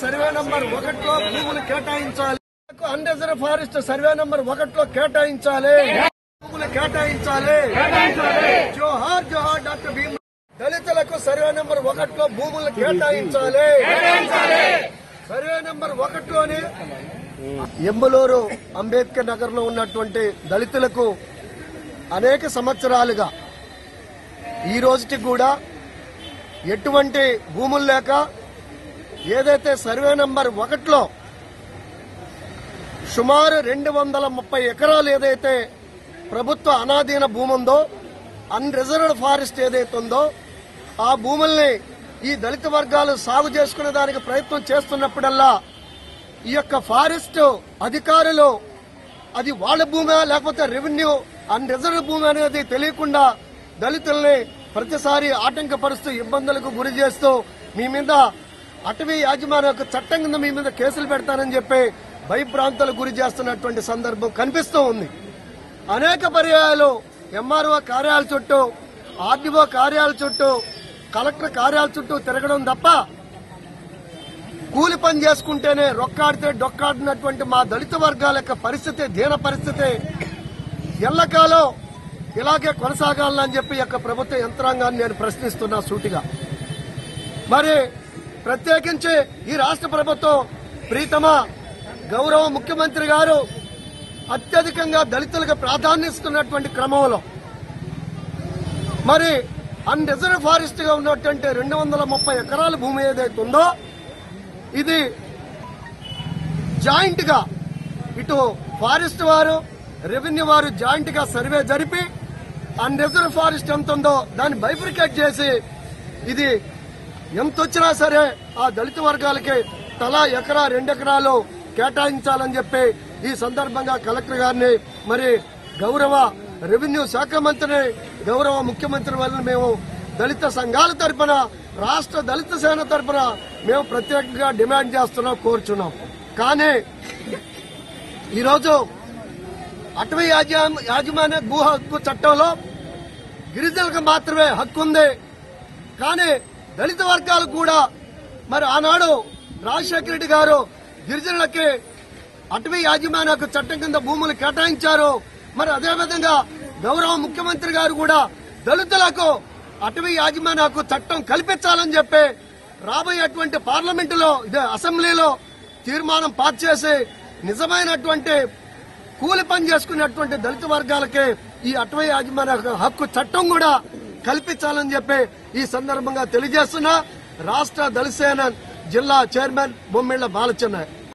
survey number ఒకటిలో భూములు కేటాయించాలి అన్రిజర్వ్ ఫారెస్ట్ సర్వే నంబర్ ఒకటిలో కేటాయించాలి భూములు కేటాయించాలి జోహార్ జోహార్ డాక్టర్ భీమ్ దళితులకు సర్వే నంబర్ ఒకటిలో భూములు కేటాయించాలి సర్వే నంబర్ ఒకటిలోనే ఎంబలూరు అంబేద్కర్ నగర్ లో ఉన్నటువంటి దళితులకు అనేక సంవత్సరాలుగా ఈ రోజుకి కూడా ఎటువంటి భూములు లేక ఏదైతే సర్వే నంబర్ ఒకటిలో సుమారు రెండు వందల ముప్పై ఎకరాలు ఏదైతే ప్రభుత్వ అనాధీన భూమి ఉందో అన్రిజర్వ్డ్ ఫారెస్ట్ ఏదైతే ఉందో ఆ భూముల్ని ఈ దళిత వర్గాలు సాగు చేసుకునే దానికి ప్రయత్నం చేస్తున్నప్పుడల్లా ఈ యొక్క ఫారెస్ట్ అధికారులు అది వాళ్ళ భూమా లేకపోతే రెవెన్యూ అన్రిజర్వ్ భూమి అనేది తెలియకుండా దళితుల్ని ప్రతిసారి ఆటంకపరుస్తూ ఇబ్బందులకు గురి చేస్తూ మీ మీద అటవీ యాజమాన్య యొక్క చట్టం కింద మీ మీద కేసులు పెడతానని చెప్పి భయభ్రాంతులకు గురి చేస్తున్నటువంటి సందర్భం కనిపిస్తూ ఉంది అనేక పర్యాయాలు ఎంఆర్ఓ కార్యాలయ చుట్టూ ఆర్డీఓ కార్యాలయ చుట్టూ కలెక్టర్ కార్యాలయ చుట్టూ తిరగడం తప్ప కూలి పని చేసుకుంటేనే రొక్కాడితే డొక్కాడినటువంటి మా దళిత వర్గాల యొక్క పరిస్థితి దీన పరిస్థితి ఎల్లకాలం ఇలాగే కొనసాగాలని చెప్పి ఈ యొక్క ప్రభుత్వ యంత్రాంగాన్ని నేను ప్రశ్నిస్తున్నా సూటిగా మరి ప్రత్యేకించి ఈ రాష్ట్ర ప్రభుత్వం ప్రీతమ గౌరవ ముఖ్యమంత్రి గారు అత్యధికంగా దళితులకు ప్రాధాన్యస్తున్నటువంటి క్రమంలో మరి అన్రిజర్వ్ ఫారెస్ట్ గా ఉన్నటువంటి రెండు వందల ముప్పై ఎకరాల భూమి ఏదైతే ఉందో ఇది జాయింట్ గా ఇటు ఫారెస్ట్ వారు రెవెన్యూ వారు జాయింట్ గా సర్వే జరిపి అన్రిజర్వ్ ఫారెస్ట్ ఎంత ఉందో దాన్ని బైఫికేట్ చేసి ఇది ఎంత వచ్చినా సరే ఆ దళిత వర్గాలకి తలా ఎకరా రెండు ఎకరాలు కేటాయించాలని చెప్పి ఈ సందర్భంగా కలెక్టర్ గారిని మరి గౌరవ రెవెన్యూ శాఖ మంత్రిని గౌరవ ముఖ్యమంత్రి వల్ల మేము దళిత సంఘాల తరపున రాష్ట్ర దళిత సేన తరపున మేము ప్రత్యేకంగా డిమాండ్ చేస్తున్నాం కోరుచున్నాం కానీ ఈరోజు అటవీ యాజమా- యాజమాన్య భూ హక్కు చట్టంలో గిరిజనులకు మాత్రమే హక్కు ఉంది కానీ దళిత వర్గాలకు కూడా మరి ఆనాడు రాజశేఖర రెడ్డి గారు గిరిజనులకి అటవీ యాజమాన్య హక్కు చట్టం కింద భూములు కేటాయించారు మరి అదేవిధంగా గౌరవ ముఖ్యమంత్రి గారు కూడా దళితులకు అటవీ యాజమాన్య హక్కు చట్టం కల్పించాలని చెప్పి రాబోయేటువంటి పార్లమెంటులో ఇదే అసెంబ్లీలో తీర్మానం పాస్ చేసి నిజమైనటువంటి కూలి పని చేసుకునేటువంటి దళిత వర్గాలకి ఈ అటవీ యాజమాన్య హక్కు చట్టం కూడా కల్పించాలని చెప్పి ఈ సందర్భంగా తెలియజేస్తున్నా రాష్ట్ర దళిత సేన జిల్లా చైర్మన్ బొమ్మిళ్ల బాలచెన్నయ్య